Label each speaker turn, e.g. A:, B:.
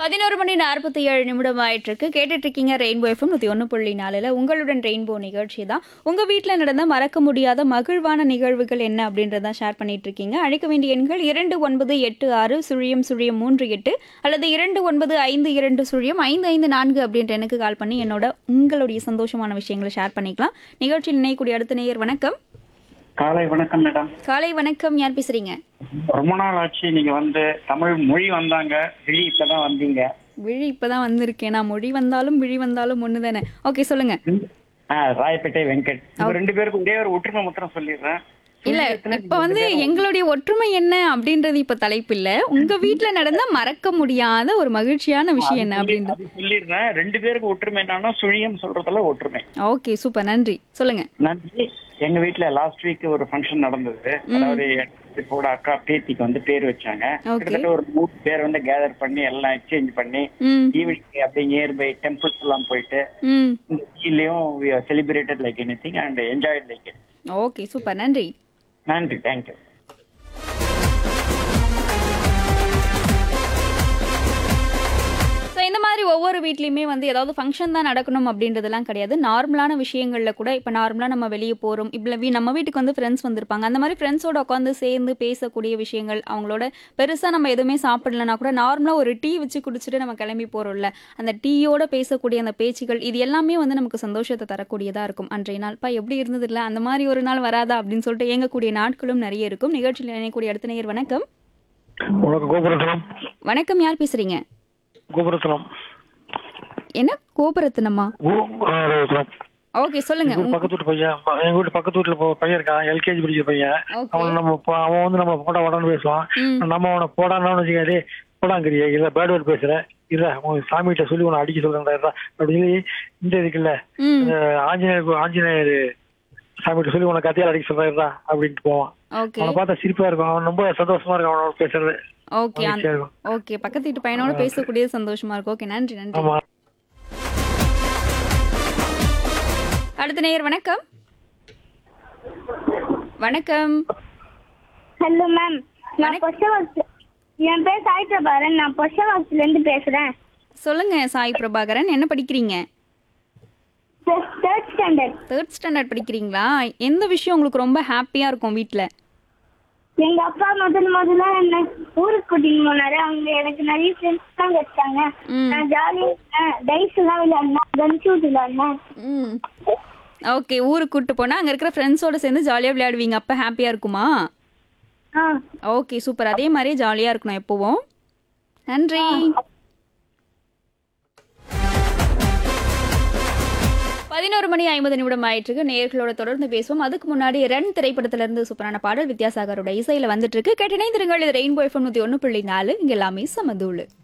A: பதினோரு மணி நாற்பத்தி ஏழு நிமிடம் ஆயிட்டிருக்கு கேட்டுட்டு இருக்கீங்க ரெயின்போ எஃப்எம் நூற்றி ஒன்று புள்ளி நாலில் உங்களுடன் ரெயின்போ நிகழ்ச்சி தான் உங்கள் வீட்டில் நடந்த மறக்க முடியாத மகிழ்வான நிகழ்வுகள் என்ன அப்படின்றத ஷேர் பண்ணிட்டு இருக்கீங்க அழைக்க வேண்டிய எண்கள் இரண்டு ஒன்பது எட்டு ஆறு சுழியம் சுழியம் மூன்று எட்டு அல்லது இரண்டு ஒன்பது ஐந்து இரண்டு சுழியம் ஐந்து ஐந்து நான்கு அப்படின்ற எனக்கு கால் பண்ணி என்னோட உங்களுடைய சந்தோஷமான விஷயங்களை ஷேர் பண்ணிக்கலாம் நிகழ்ச்சியில் இணையக்கூடிய அடுத்த நேயர் வணக்கம்
B: காலை வணக்கம் மேடம்
A: காலை வணக்கம் யார் பேசுறீங்க
B: ரொம்ப நாள் ஆச்சு நீங்க வந்து தமிழ் மொழி வந்தாங்க விழி இப்பதான் வந்தீங்க
A: விழி இப்பதான் வந்திருக்கேன் நான் மொழி வந்தாலும் விழி வந்தாலும் ஒன்று தானே ஓகே சொல்லுங்க
B: ஆ, ராயப்பேட்டை வெங்கட் இவங்க ரெண்டு பேருக்கும் ஒரே ஒரு ஒற்றுமை மாத்திரம் சொல்லிடுறேன்
A: இல்ல இப்ப வந்து எங்களுடைய ஒற்றுமை என்ன அப்படின்றது இப்ப தலைப்பு இல்ல உங்க வீட்ல நடந்த மறக்க முடியாத ஒரு மகிழ்ச்சியான விஷயம் என்ன அப்படின்றது
B: அது சொல்லிடுறேன் ரெண்டு பேருக்கும் ஒற்றுமை என்னன்னா சுழியம் சொல்றதுல ஒற்றுமை
A: ஓகே சூப்பர் நன்றி சொல்லுங்க
B: நன்றி எங்க வீட்ல லாஸ்ட் வீக் ஒரு ஃபங்க்ஷன் நடந்தது அதாவது இப்போட அக்கா பேத்திக்கு வந்து பேர் வச்சாங்க
A: Okay.
B: கிட்டத்தட்ட ஒரு மூணு பேர் வந்து கேதர் பண்ணி எல்லாம் எக்ஸ்சேஞ்ச் பண்ணி
A: ம்
B: ஈவினிங் அப்படியே நியர் பை டெம்பிள்ஸ் எல்லாம் போயிட்டு
A: ம்
B: இந்த கீழேயும் celebrated like anything and enjoy like it
A: okay super நன்றி
B: நன்றி தேங்க்யூ
A: ஸோ இந்த மாதிரி ஒவ்வொரு வீட்லேயுமே வந்து ஏதாவது ஃபங்க்ஷன் தான் நடக்கணும் அப்படின்றதெல்லாம் கிடையாது நார்மலான விஷயங்களில் கூட இப்போ நார்மலாக நம்ம வெளியே போகிறோம் இப்போ வீ நம்ம வீட்டுக்கு வந்து ஃப்ரெண்ட்ஸ் வந்திருப்பாங்க அந்த மாதிரி ஃப்ரெண்ட்ஸோட உட்காந்து சேர்ந்து பேசக்கூடிய விஷயங்கள் அவங்களோட பெருசாக நம்ம எதுவுமே சாப்பிடலனா கூட நார்மலாக ஒரு டீ வச்சு குடிச்சிட்டு நம்ம கிளம்பி போகிறோம்ல அந்த டீயோட பேசக்கூடிய அந்த பேச்சுகள் இது எல்லாமே வந்து நமக்கு சந்தோஷத்தை தரக்கூடியதாக இருக்கும் அன்றைய நாள் பா எப்படி இருந்தது இல்லை அந்த மாதிரி ஒரு நாள் வராதா அப்படின்னு சொல்லிட்டு இயங்கக்கூடிய நாட்களும் நிறைய இருக்கும் நிகழ்ச்சியில் இணையக்கூடிய அடுத்த நேயர் வணக்கம்
C: உனக்கு கோபுரத்தனம்
A: வணக்கம் யார் பேசுகிறீங்க
C: கோபுரத்தனம்
A: என்ன கோபுரத்தினமா
C: கோபுரத்தனம்
A: ஓகே சொல்லுங்க
C: எங்க பக்கத்து வீட்டு பையன் ப- எங்க வீட்டு பக்கத்து வீட்டுல போ- பையன் இருக்கான் எல்கேஜி படிக்கிற பையன்
A: ஓகே
C: அவன் நம்ம போ- அவன் வந்து நம்ம போட்டா வடான்னு பேசுவான்
A: ம்
C: நம்ம அவனை போடான்னு வச்சுக்க டேய் போடாங்கிறியா இல்ல பேட் வேர்ட் பேசுற இல்ல உன் சாமிகிட்ட சொல்லி உன்னை அடிக்க சொல்றேன்டா அப்படின்னு சொல்லி இந்த இருக்குல்ல
A: ம்
C: இந்த ஆஞ்சநேயர் ஆஞ்சநேயர் சாமிகிட்ட சொல்லி உனக்கு கத்தியால் அடிக்க சொல்றா அப்படின்ட்டு போவான்
A: ஓகே
C: அவனை பார்த்தா சிரிப்பா இருக்கும் அவன் ரொம்ப சந்தோஷமா இருக்கும் அவனோட பேசுறது
A: ஓகே
C: மகிழ்ச்சியா இருக்கும்
A: ஓகே பக்கத்து வீட்டு பையனோட பேசக்கூடியது சந்தோஷமா இருக்கும் ஓகே நன்றி நன்றி
C: ஆமா
A: அடுத்த நேயர் வணக்கம் வணக்கம்
D: ஹலோ மேம் நான் பொஷவாக்ஸ் என் பேர் சாய் பிரபாகரன் நான் பொஷவாக்ஸ்ல இருந்து பேசுறேன்
A: சொல்லுங்க சாய் பிரபாகரன் என்ன படிக்கிறீங்க
D: தேர்ட் ஸ்டாண்டர்ட்
A: தேர்ட் ஸ்டாண்டர்ட் படிக்கிறீங்களா எந்த விஷயம் உங்களுக்கு ரொம்ப ஹாப்பியா இருக்கும் வீட்ல
D: எங்க அப்பா முதல் முதல்ல என்ன ஊருக்கு கூட்டிட்டு போனாரு அங்க எனக்கு நிறைய ஃப்ரெண்ட்ஸ் தான் கிடைச்சாங்க
A: ம்.
D: நான் ஜாலியா டைஸ் எல்லாம் விளையாடினேன் கன் ஷூட் விளையாடினேன்
A: ம் ஓகே ஊருக்கு கூட்டு போனா அங்க இருக்கிற ஃப்ரெண்ட்ஸோட சேர்ந்து ஜாலியா விளையாடுவீங்க அப்ப ஹாப்பியா இருக்குமா
D: ஆ
A: ஓகே சூப்பர் அதே மாதிரியே ஜாலியா இருக்கணும் எப்பவும் நன்றி பதினோரு மணி ஐம்பது நிமிடம் ஆயிட்டிருக்கு நேர்களோட தொடர்ந்து பேசுவோம் அதுக்கு முன்னாடி ரன் திரைப்படத்துல இருந்து சூப்பரான பாடல் வித்யாசாகரோட இசையில வந்துட்டு இருக்கு கேட்டினைந்திருங்கள் இது ரெயின்போ எஃப்எம் நூத்தி ஒன்று புள்ளி நாலு இங்க எல்லாமே சமதூளு